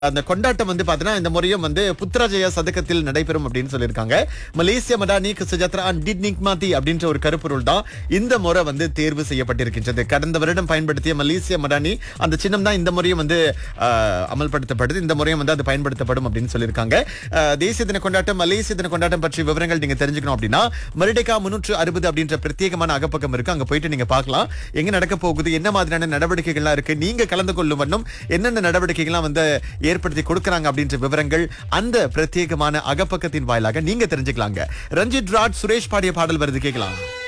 அந்த கொண்டாட்டம் வந்து பாத்தீங்கன்னா இந்த முறையும் வந்து புத்ராஜய சதகத்தில் நடைபெறும் அப்படின்னு சொல்லியிருக்காங்க மலேசிய மடானி சுஜாத்ரா டிட் நிக்மாதி அப்படின்ற ஒரு கருப்பொருள் தான் இந்த முறை வந்து தேர்வு செய்யப்பட்டிருக்கின்றது கடந்த வருடம் பயன்படுத்திய மலேசிய மடானி அந்த சின்னம் தான் இந்த முறையும் வந்து ஆஹ், அமல்படுத்தப்படுது இந்த முறையும் வந்து அது பயன்படுத்தப்படும் அப்படின்னு சொல்லியிருக்காங்க ஆஹ், தேசிய தின கொண்டாட்டம் மலேசிய தின கொண்டாட்டம் பற்றிய விவரங்கள் நீங்க தெரிஞ்சுக்கணும் அப்படின்னா மருடேகா முன்னூற்று அறுபது அப்படின்ற பிரத்யேகமான அகப்பக்கம் இருக்கு அங்க போயிட்டு நீங்க பார்க்கலாம் எங்க நடக்க போகுது என்ன மாதிரியான நடவடிக்கைகள்லாம் இருக்கு நீங்க கலந்து கொள்ளும் வண்ணம் என்னென்ன நடவடிக்கைகள்லாம் வந்து ஏற்படுத்தி கொடுக்கறாங்க அப்படின்ற விவரங்கள் அந்த பிரத்யேகமான அகப்பக்கத்தின் வாயிலாக நீங்க தெரிஞ்சுக்கலாங்க ரஞ்சித் ராஜ் சுரேஷ் பாடிய பாடல் வருது கேட்கலாம்